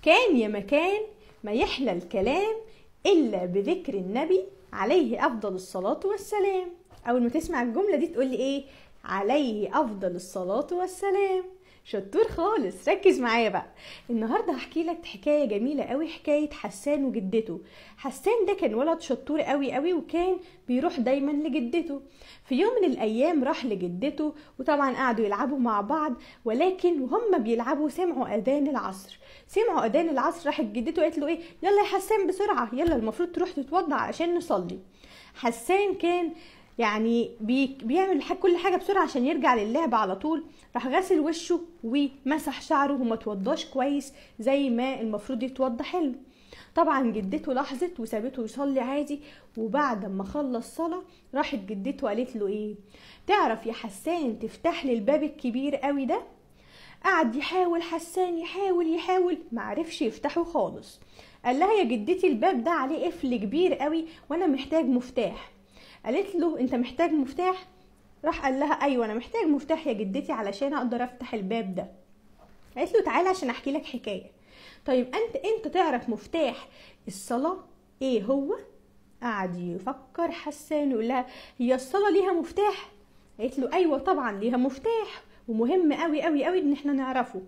كان يا مكان ما يحلى الكلام إلا بذكر النبي عليه أفضل الصلاة والسلام أول ما تسمع الجملة دي تقولي إيه عليه أفضل الصلاة والسلام شطور خالص ركز معايا بقى النهارده هحكي لك حكايه جميله قوي حكايه حسان وجدته حسان ده كان ولد شطور قوي قوي وكان بيروح دايما لجدته في يوم من الايام راح لجدته وطبعا قعدوا يلعبوا مع بعض ولكن وهم بيلعبوا سمعوا اذان العصر سمعوا اذان العصر راحت جدته قالت له ايه يلا يا حسان بسرعه يلا المفروض تروح تتوضع عشان نصلي حسان كان يعني بي بيعمل كل حاجه بسرعه عشان يرجع للعب على طول راح غسل وشه ومسح شعره وما توضاش كويس زي ما المفروض يتوضى حلو طبعا جدته لاحظت وسابته يصلي عادي وبعد ما خلص صلاة راحت جدته قالت له ايه تعرف يا حسان تفتح لي الباب الكبير قوي ده قعد يحاول حسان يحاول يحاول معرفش يفتحه خالص قال لها يا جدتي الباب ده عليه قفل كبير قوي وانا محتاج مفتاح قالت له انت محتاج مفتاح راح قال لها ايوه انا محتاج مفتاح يا جدتي علشان اقدر افتح الباب ده قالت له تعالى عشان احكي لك حكايه طيب انت انت تعرف مفتاح الصلاه ايه هو قعد يفكر حسان يقول لها هي الصلاه ليها مفتاح قالت له ايوه طبعا ليها مفتاح ومهم قوي قوي قوي ان احنا نعرفه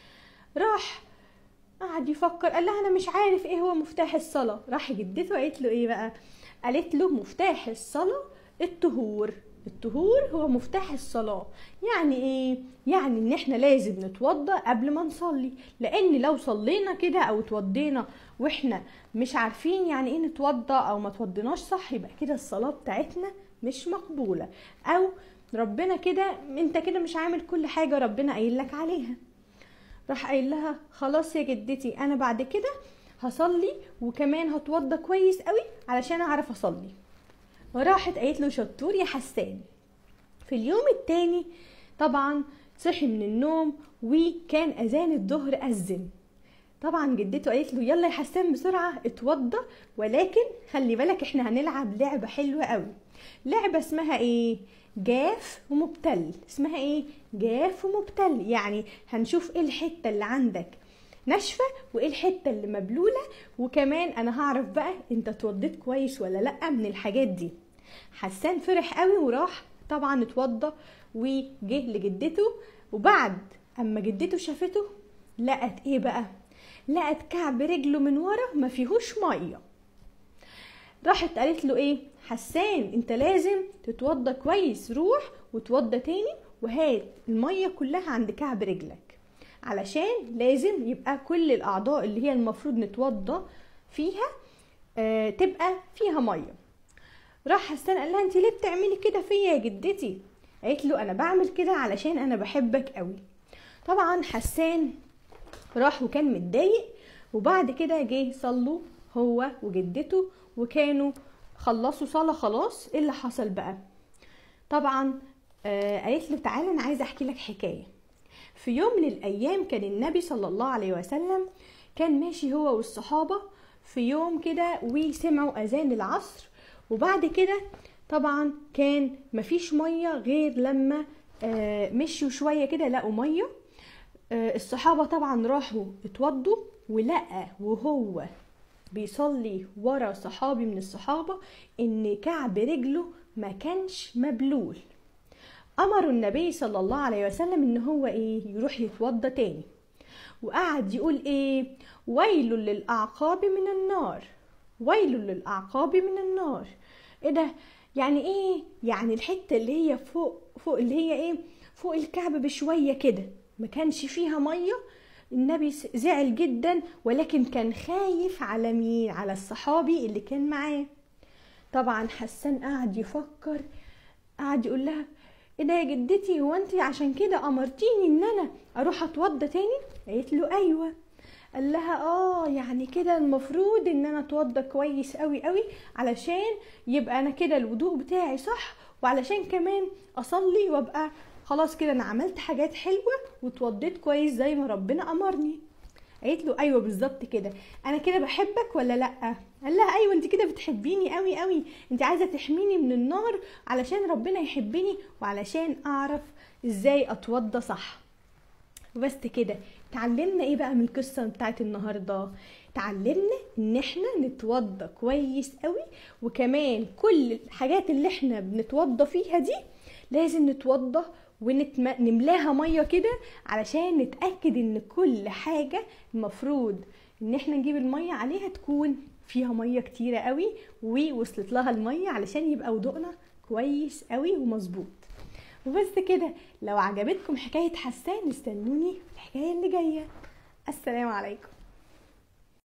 راح قعد يفكر قال لها انا مش عارف ايه هو مفتاح الصلاه راح جدته قالت له ايه بقى قالت له مفتاح الصلاه الطهور الطهور هو مفتاح الصلاة يعني ايه؟ يعني ان احنا لازم نتوضى قبل ما نصلي لان لو صلينا كده او اتوضينا واحنا مش عارفين يعني ايه نتوضى او ما توضيناش صح يبقى كده الصلاة بتاعتنا مش مقبولة او ربنا كده انت كده مش عامل كل حاجة ربنا قايل لك عليها راح قايل لها خلاص يا جدتي انا بعد كده هصلي وكمان هتوضى كويس قوي علشان اعرف اصلي وراحت قالت له شطور يا حسان في اليوم التاني طبعا صحي من النوم وكان اذان الظهر اذن طبعا جدته قالت له يلا يا حسان بسرعه اتوضى ولكن خلي بالك احنا هنلعب لعبه حلوه قوي لعبه اسمها ايه جاف ومبتل اسمها ايه جاف ومبتل يعني هنشوف ايه الحته اللي عندك ناشفه وايه الحته اللي مبلوله وكمان انا هعرف بقى انت اتوضيت كويس ولا لا من الحاجات دي حسان فرح قوي وراح طبعا اتوضى وجه لجدته وبعد اما جدته شافته لقت ايه بقى لقت كعب رجله من ورا ما فيهوش ميه راحت قالت له ايه حسان انت لازم تتوضى كويس روح وتوضى تاني وهات الميه كلها عند كعب رجلك علشان لازم يبقى كل الاعضاء اللي هي المفروض نتوضى فيها آه تبقى فيها ميه راح حسان قال لها انت ليه بتعملي كده فيا يا جدتي قالت له انا بعمل كده علشان انا بحبك قوي طبعا حسان راح وكان متضايق وبعد كده جه صلوا هو وجدته وكانوا خلصوا صلاة خلاص ايه اللي حصل بقى طبعا آه قالت له تعالى انا عايزه احكي لك حكايه في يوم من الايام كان النبي صلى الله عليه وسلم كان ماشي هو والصحابه في يوم كده وسمعوا اذان العصر وبعد كده طبعا كان مفيش ميه غير لما آه مشوا شويه كده لقوا ميه آه الصحابه طبعا راحوا اتوضوا ولقى وهو بيصلي ورا صحابي من الصحابه ان كعب رجله ما كانش مبلول امروا النبي صلى الله عليه وسلم ان هو ايه يروح يتوضى تاني وقعد يقول ايه ويل للاعقاب من النار ويل للاعقاب من النار ايه ده يعني ايه يعني الحته اللي هي فوق فوق اللي هي ايه فوق الكعب بشويه كده ما كانش فيها ميه النبي زعل جدا ولكن كان خايف على مين على الصحابي اللي كان معاه طبعا حسان قعد يفكر قعد يقول لها ايه ده يا جدتي هو انت عشان كده امرتيني ان انا اروح اتوضى تاني قالت له ايوه قال لها اه يعني كده المفروض ان انا اتوضى كويس قوي قوي علشان يبقى انا كده الوضوء بتاعي صح وعلشان كمان اصلي وابقى خلاص كده انا عملت حاجات حلوه واتوضيت كويس زي ما ربنا امرني قالت له ايوه بالظبط كده انا كده بحبك ولا لا قال لها ايوه انت كده بتحبيني قوي قوي انت عايزه تحميني من النار علشان ربنا يحبني وعلشان اعرف ازاي اتوضى صح وبس كده اتعلمنا ايه بقى من القصه بتاعت النهارده اتعلمنا ان احنا نتوضى كويس قوي وكمان كل الحاجات اللي احنا بنتوضى فيها دي لازم نتوضى ونملاها ميه كده علشان نتاكد ان كل حاجه المفروض ان احنا نجيب الميه عليها تكون فيها ميه كتيره قوي ووصلت لها الميه علشان يبقى وضوءنا كويس قوي ومظبوط وبس كده لو عجبتكم حكايه حسان استنوني في الحكايه اللي جايه السلام عليكم